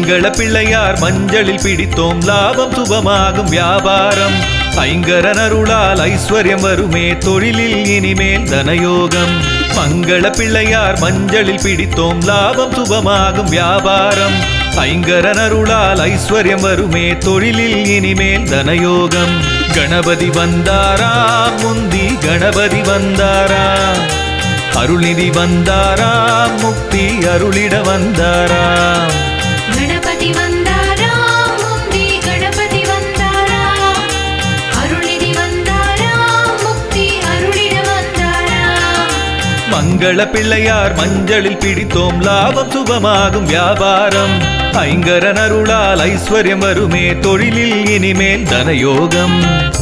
மங்கள பிள்ளையார் மஞ்சளில் பிடித்தோம் லாபம் சுபமாகும் வியாபாரம் ஐங்கரன் அருளால் ஐஸ்வர்யம் வருமே தொழிலில் இனிமேல் தனயோகம் மங்கள பிள்ளையார் மஞ்சளில் பிடித்தோம் லாபம் சுபமாகும் வியாபாரம் ஐங்கரன் அருளால் ஐஸ்வர்யம் வருமே தொழிலில் இனிமேல் தனயோகம் கணபதி வந்தாராம் முந்தி கணபதி வந்தாராம் அருள்நிதி வந்தாராம் முக்தி அருளிட வந்தாராம் ಗಣಪತಿ வந்தாராம் முந்தி கணபதி வந்தாராம் அருள்நிதி வந்தாராம் முக்தி அருளிட வந்தாராம் மங்கள பிள்ளையார் மஞ்சளில் பிடித்தோம் லாபம் சுபமாகும் வியாபாரம் ஐங்கரன் அருளால் ஐஸ்வர்யம் வருமே தொழிலில் இனிமேல் தனயோகம்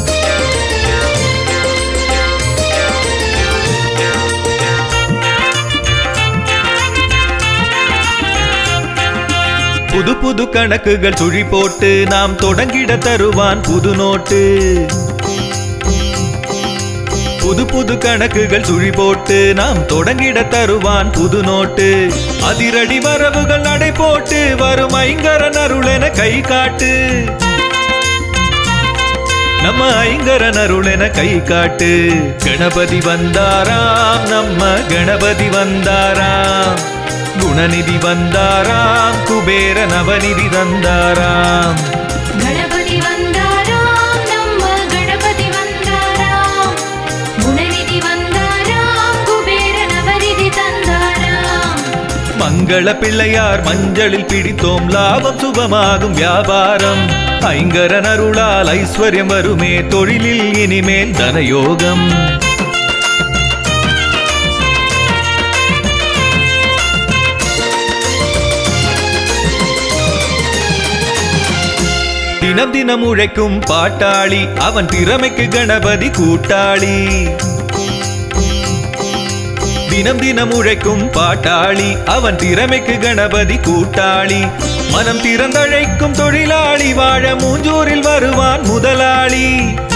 புது புது கணக்குகள் சுழி போட்டு நாம் தொடங்கிட தருவான் புது நோட்டு புது புது கணக்குகள் சுழி போட்டு நாம் தொடங்கிட தருவான் புது நோட்டு அதிரடி வரவுகள் நடை போட்டு வரும் ஐங்கரன் அருளென கை காட்டு நம்ம ஐங்கரன் அருளென கை காட்டு கணபதி வந்தாராம் நம்ம கணபதி வந்தாராம் குணநிதி வந்தாராம் குபேர நவநிதி தந்தாராம் ಗಣಪತಿ வந்தாராம் நம்ம கணபதி வந்தாராம் குணநிதி வந்தாராம் குபேர நவநிதி தந்தாராம் மங்கள பிள்ளையார் மஞ்சளில் பிடித்தோம் லாபம் சுபமாகும் வியாபாரம் ஐங்கரன் அருளால் ஐஸ்வர்யம் வருமே தொழிலில் இனிமேல் தனயோகம் தினம் தினம் உழைக்கும் பாட்டாளி அவன் திறமைக்கு கணபதி கூட்டாளி தினம் தினம் உழைக்கும் பாட்டாளி அவன் திறமைக்கு கணபதி கூட்டாளி மனம் திறந்தழைக்கும் தொழிலாளி வாழ மூஞ்சூரில் வருவான் முதலாளி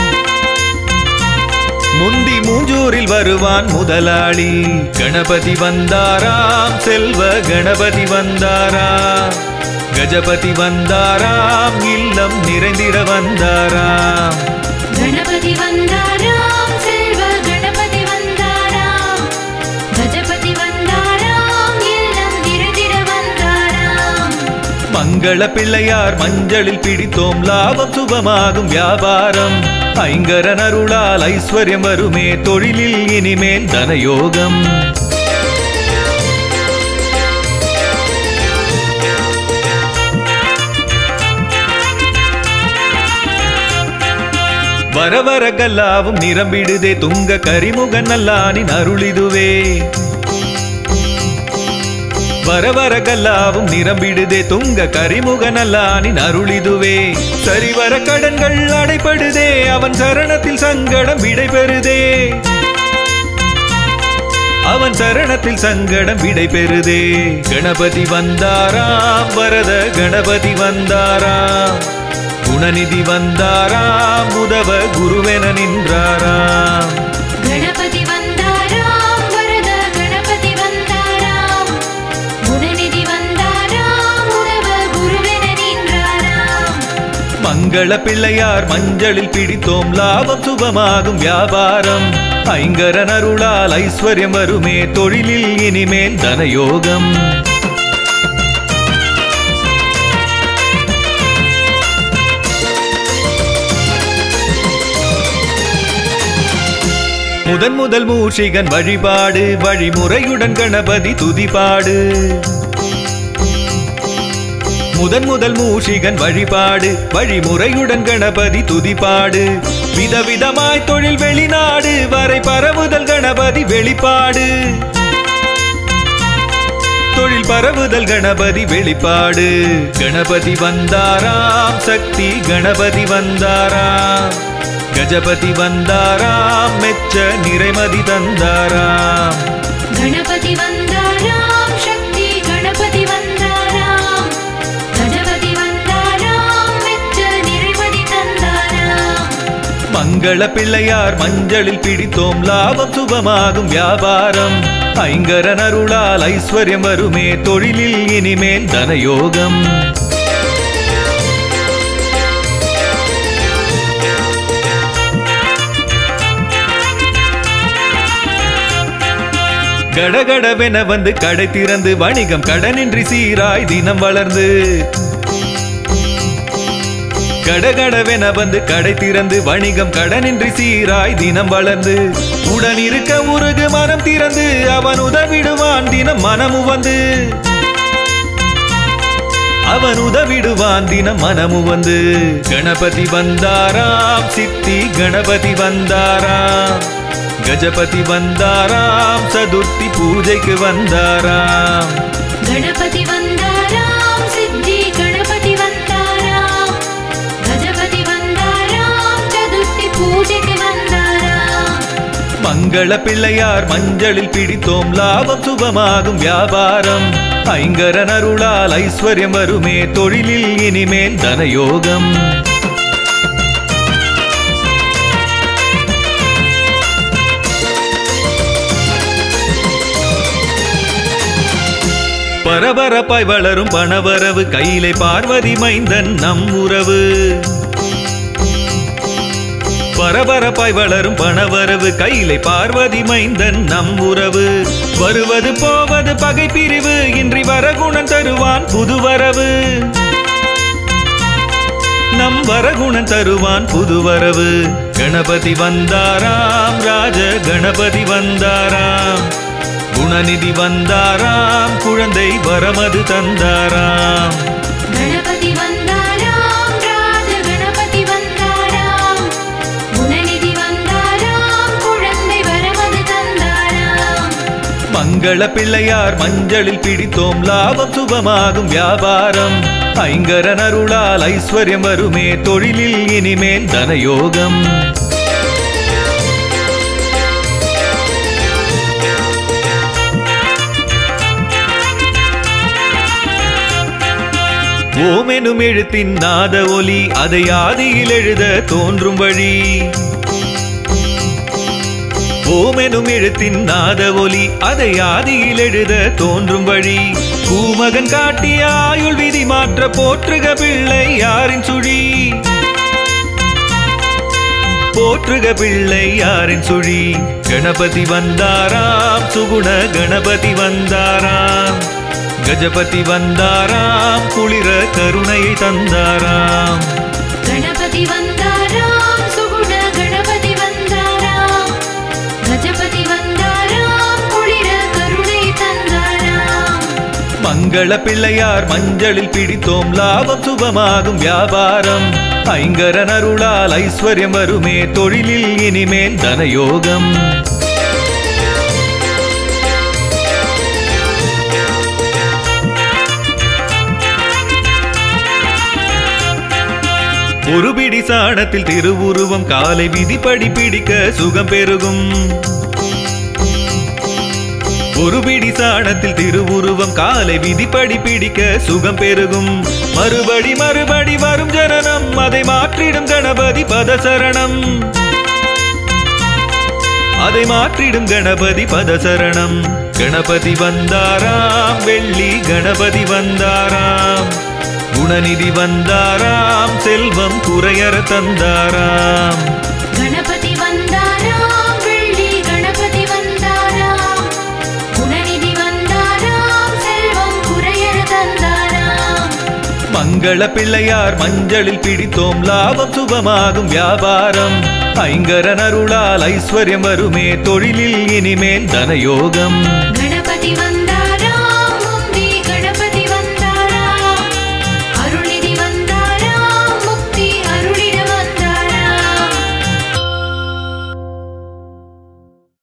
முந்தி மூஞ்சூரில் வருவான் முதலாளி கணபதி வந்தாராம் செல்வ கணபதி வந்தாராம் கஜபதி வந்தாராம் இல்லம் நிறைந்திட வந்தாராம் ಗಣಪತಿ வந்தாராம் செல்வ கணபதி வந்தாராம் கஜபதி வந்தாராம் இல்லம் நிறைந்திட வந்தாராம் மங்கள பிள்ளையார் மஞ்சளில் பிடித்தோம் லாபம் சுபமாகும் வியாபாரம் ஐங்கரன் அருளால் ஐஸ்வர்யம் வருமே தொழிலில் இனிமேல் தனயோகம் வர வர கல்லாவும் நிரம்பிடுதே துங்க கரிமுகன் நல்லானின் அருளிதுவே வர வர கல்லாவும் நிரம்பிடுதே துங்க கரிமுக நல்லானின் அருளிதுவே சரிவர கடன்கள் அடைபடுதே அவன் சரணத்தில் சங்கடம் விடைபெறுதே அவன் சரணத்தில் சங்கடம் விடைபெறுதே கணபதி வந்தாராம் வரத கணபதி வந்தாராம் குணநிதி வந்தாராம் உதவ குருவென நின்றாராம் ಗಣಪತಿ வந்தாராம் வரத கணபதி வந்தாராம் குணநிதி வந்தாராம் உறவ குருவென நின்றாராம் மங்கள பிள்ளையார் மஞ்சளில் பிடித்தோம் லாபம் சுபமாகும் வியாபாரம் ஐங்கரன் அருளால் ஐஸ்வர்யம் வருமே தொழிலில் இனிமேல் தனயோகம் முதன் முதல் மூஷிகன் வழிபாடு வழிமுறையுடன் கணபதி துதிபாடு முதன் முதல் மூஷிகன் வழிபாடு வழிமுறையுடன் கணபதி துதிபாடு விதவிதமாய் தொழில் வெளிநாடு வரை பரவுதல் கணபதி வெளிப்பாடு தொழில் பரவுதல் கணபதி வெளிப்பாடு கணபதி வந்தாராம் சக்தி கணபதி வந்தாராம் கஜபதி வந்தாராம் மெச்ச நிறைமதி தந்தாராம் ಗಣಪತಿ வந்தாராம் சக்தி கணபதி வந்தாராம் கஜபதி வந்தாராம் மெச்ச நிறைமதி தந்தாராம் மங்கள பிள்ளையார் மஞ்சளில் பிடித்தோம் லாபம் சுபமாகும் வியாபாரம் ஐங்கரன் அருளால் ஐஸ்வர்யம் வருமே தொழிலில் இனிமேல் தனயோகம் கடகடவென வந்து கடை திறந்து வணிகம் கடனின்றி சீராய் தினம் வளர்ந்து கடகடவென வந்து கடை திறந்து வணிகம் கடனின்றி சீராய் தினம் வளர்ந்து உடன் இருக்க உருகு மனம் திறந்து அவன் உதவிடுவான் தினம் மனமு வந்து அவன் உதவிடுவான் தினம் மனமு வந்து கணபதி வந்தாராம் சித்தி கணபதி வந்தாராம் கஜபதி வந்தாராம் சதுர்த்தி பூஜைக்கு வந்தாராம் गणपति वन्दारां सिद्धि गणपति वन्दारां गजपति वन्दारां चतुर्थि पूजके वन्दारां மங்கள பிள்ளையார் மஞ்சளில் பிடித்தோம் லாபம் சுபமாகும் வியாபாரம் ஐங்கரன் அருளால் ஐஸ்வர்யம் வருமே தொழிலில் இனிமேல் தனயோகம் பரபரப்பாய் வளரும் பணவரவு கையிலே பார்வதி மைந்தன் நம் உறவு பரபரப்பாய் வளரும் பணவரவு கையிலை பார்வதி மைந்தன் நம் உறவு வருவது போவது பகை பிரிவு இன்றி வரகுணன் தருவான் புது வரவு நம் வரகுணன் தருவான் புது வரவு கணபதி வந்தாராம் ராஜ கணபதி வந்தாராம் குணநிதி வந்தாராம் குழந்தை வரமது தந்தாராம் गणपति वन्दारां राज गणपति वन्दारां गुणनिधि वन्दारां कुழந்தை வரமது தந்தாராம் மங்கள பிள்ளையார் மஞ்சளில் பிடித்தோம் லாபம் சுபமாகும் வியாபாரம் ஐங்கரன் அருளால் ஐஸ்வர்யம் வருமே தொழிலில் இனிமேல் தனயோகம் ஓமெனும் எழுத்தின் நாத ஒலி அதை ஆதியில் எழுத தோன்றும் வழி ஓமெனும் எழுத்தின் நாத ஒலி அதை ஆதியில் எழுத தோன்றும் வழி பூமகன் காட்டிய ஆயுள் விதி மாற்ற போற்றுக பிள்ளை யாரின் சுழி போற்றுக பிள்ளை யாரின் சுழி கணபதி வந்தாராம் சுகுண கணபதி வந்தாராம் கஜபதி வந்தாராம் குளிர கருணையை தந்தாராம் गणपति वन्दारां सुगुण गणपति वन्दारां गजपति वन्दारां कुளிர கருணை தந்தாராம் மங்கள பிள்ளையார் மஞ்சளில் பிடித்தோம் லாபம் சுபமாகும் வியாபாரம் ஐங்கரன் அருளால் ஐஸ்வர்யம் வருமே தொழிலில் இனிமேல் தனயோகம் ஒரு பிடி சாணத்தில் திருவுருவம் காலை விதிப்படி பிடிக்க சுகம் பெருகும் ஒரு பிடி சாணத்தில் திருவுருவம் காலை விதிப்படி பிடிக்க சுகம் பெருகும் மறுபடி மறுபடி வரும் ஜனனம் அதை மாற்றிடும் கணபதி பதசரணம் அதை மாற்றிடும் கணபதி பதசரணம் கணபதி வந்தாராம் வெள்ளி கணபதி வந்தாராம் குணநிதி வந்தாராம் செல்வம் குறையற தந்தாராம் गणपति वन्दारां வெள்ளி गणपति वन्दारां குணநிதி வந்தாராம் செல்வம் குறையற தந்தாராம் மங்கள பிள்ளையார் மஞ்சளில் பிடித்தோம் லாபம் சுபமாகும் வியாபாரம் ஐங்கரன் அருளால் ஐஸ்வர்யம் வருமே தொழிலில் இனிமேல் தனயோகம்